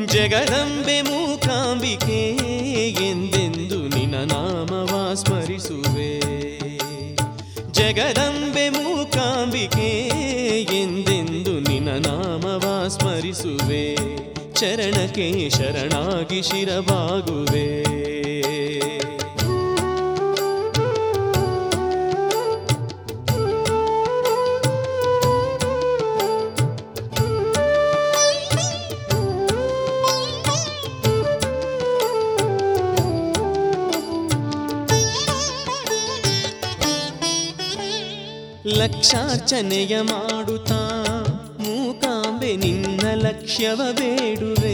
ಜಗದಂಬೆ ಮೂಕಾಂಬಿಕೆ ಎಂದೆಂದು ನಿನ್ನ ನಾಮವ ಸ್ಮರಿಸುವೆ ಜಗದಂಬೆ ಮೂಕಾಂಬಿಕೆ ಎಂದೆಂದು ನಿನ್ನ ನಾಮವ ಸ್ಮರಿಸುವೆ ಚರಣಕ್ಕೆ ಶರಣಾಗಿ ಶಿರವಾಗುವೆ ಲಕ್ಷಾರ್ಚನೆಯ ಮಾಡುತ್ತಾ ಮೂಕಾಂಬೆ ನಿನ್ನ ಲಕ್ಷ್ಯವ ಬೇಡುವೆ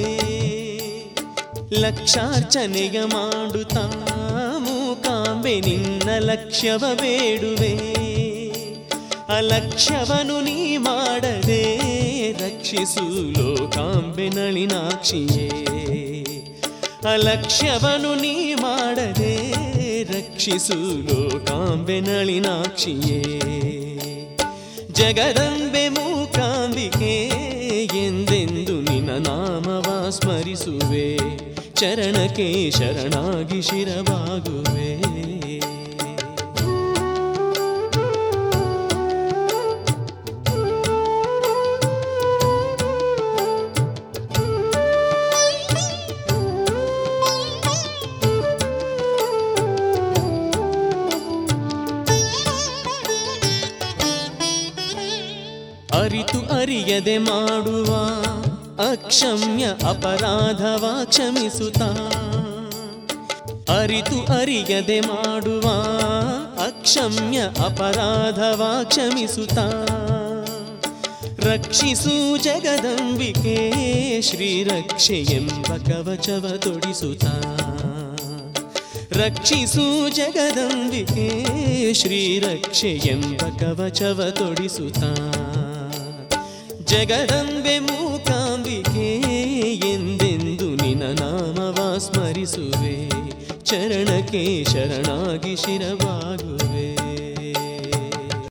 ಲಕ್ಷಾರ್ಚನೆಯ ಮಾಡುತ್ತಾ ಮೂಕಾಂಬೆ ನಿನ್ನ ಲಕ್ಷ್ಯವ ಬೇಡುವೆ ಅಲಕ್ಷ್ಯವನು ನೀ ಮಾಡದೆ ರಕ್ಷಿಸು ಲೋಕಾಂಬೆ ನಳಿನಾಕ್ಷಿಯೇ ಅಲಕ್ಷ್ಯವನು ನೀ ಮಾಡದೆ ರಕ್ಷಿಸು ಲೋಕಾಂಬೆ ನಳಿನಾಕ್ಷಿಯೇ ಜಗದಂಬೆ ಮೂಕಾಂಬಿಕೆ ಎಂದೆಂದು ನಿನ್ನ ನಾಮವ ಸ್ಮರಿಸುವೆ ಚರಣಕ್ಕೆ ಶರಣಾಗಿ ಶಿರವಾಗುವೆ ಅರಿತು ಅರಿಯದೆ ಮಾಡುವ ಅಕ್ಷಮ್ಯ ಅಪರಾಧವ ಕ್ಷಮಿಸುತ್ತಾ ಅರಿತು ಅರಿಯದೆ ಮಾಡುವ ಅಕ್ಷಮ್ಯ ಅಪರಾಧವ ಕ್ಷಮಿಸುತ್ತಾ ರಕ್ಷಿಸು ಜಗದಂಬಿಕೆ ಶ್ರೀರಕ್ಷೆ ಎಂಬ ಕವಚವ ತೊಡಿಸುತ್ತಾ ರಕ್ಷಿಸು ಜಗದಂಬಿಕೆ ಶ್ರೀರಕ್ಷೆ ಎಂಬ ಕವಚವ ತೊಡಿಸುತ್ತಾ ಜಗದಂಬೆ ಮೂಕಾಂಬಿಕೆ ಎಂದೆಂದು ನಿನ್ನ ನಾಮವ ಸ್ಮರಿಸುವೆ ಚರಣಕ್ಕೆ ಶರಣಾಗಿ ಶಿರವಾಗುವೆ